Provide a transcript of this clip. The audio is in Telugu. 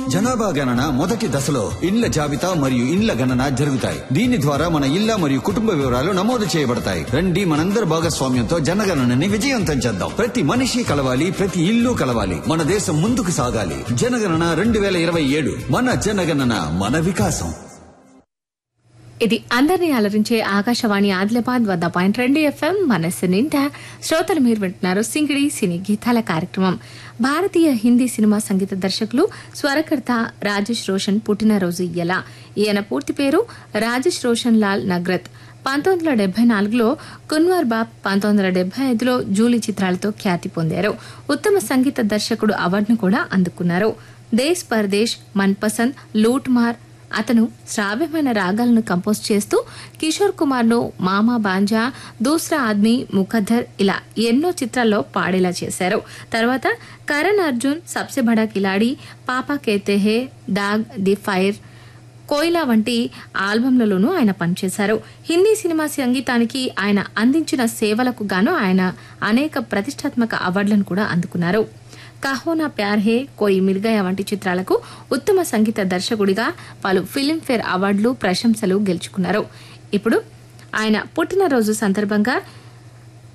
జనాభా గణన మొదటి దశలో ఇండ్ల జాబితా మరియు ఇండ్ల గణన జరుగుతాయి దీని ద్వారా మన ఇళ్ల మరియు కుటుంబ వివరాలు నమోదు చేయబడతాయి రండి మనందరి భాగస్వామ్యంతో జనగణనని విజయవంతం చేద్దాం ప్రతి మనిషి కలవాలి ప్రతి ఇల్లు కలవాలి మన దేశం ముందుకు సాగాలి జనగణన రెండు వేల ఇరవై ఏడు మన జనగణన మన వికాసం ఇది అందరినీ అలరించే ఆకాశవాణి ఆదిలాబాద్ వద్ద పాయింట్ రెండు ఎఫ్ఎం మనస్సు నిండా శ్రోతలు మీరు వింటున్నారు సింగిడి సినీ గీతాల కార్యక్రమం భారతీయ హిందీ సినిమా సంగీత దర్శకులు స్వరకర్త రాజేష్ రోషన్ పుట్టినరోజు ఇలా ఈయన పూర్తి పేరు రాజేష్ రోషన్ లాల్ నగ్రత్ పంతొమ్మిది వందల డెబ్బై నాలుగులో కున్వర్ బాబ్ పంతొమ్మిది వందల డెబ్బై ఐదులో జూలీ చిత్రాలతో ఖ్యాతి పొందారు ఉత్తమ సంగీత దర్శకుడు అవార్డును కూడా అందుకున్నారు దేశ్ పర్దేశ్ మన్పసంద్ లూట్ మార్ అతను శ్రావ్యమైన రాగాలను కంపోజ్ చేస్తూ కిషోర్ కుమార్ను మామా బాంజా దూసరా ఆద్మీ ముఖద్దర్ ఇలా ఎన్నో చిత్రాల్లో పాడేలా చేశారు తర్వాత కరణ్ అర్జున్ సబ్సే బడా కిలాడి పాపా కేతే హే దాగ్ ది ఫైర్ కోయిలా వంటి ఆల్బమ్లలోనూ ఆయన పనిచేశారు హిందీ సినిమా సంగీతానికి ఆయన అందించిన సేవలకు గాను ఆయన అనేక ప్రతిష్టాత్మక అవార్డులను కూడా అందుకున్నారు కహోనా ప్యార్ హే కోయి మిర్గయ వంటి చిత్రాలకు ఉత్తమ సంగీత దర్శకుడిగా పలు ఫిల్మ్ఫేర్ అవార్డులు ప్రశంసలు గెలుచుకున్నారు ఇప్పుడు ఆయన పుట్టినరోజు సందర్భంగా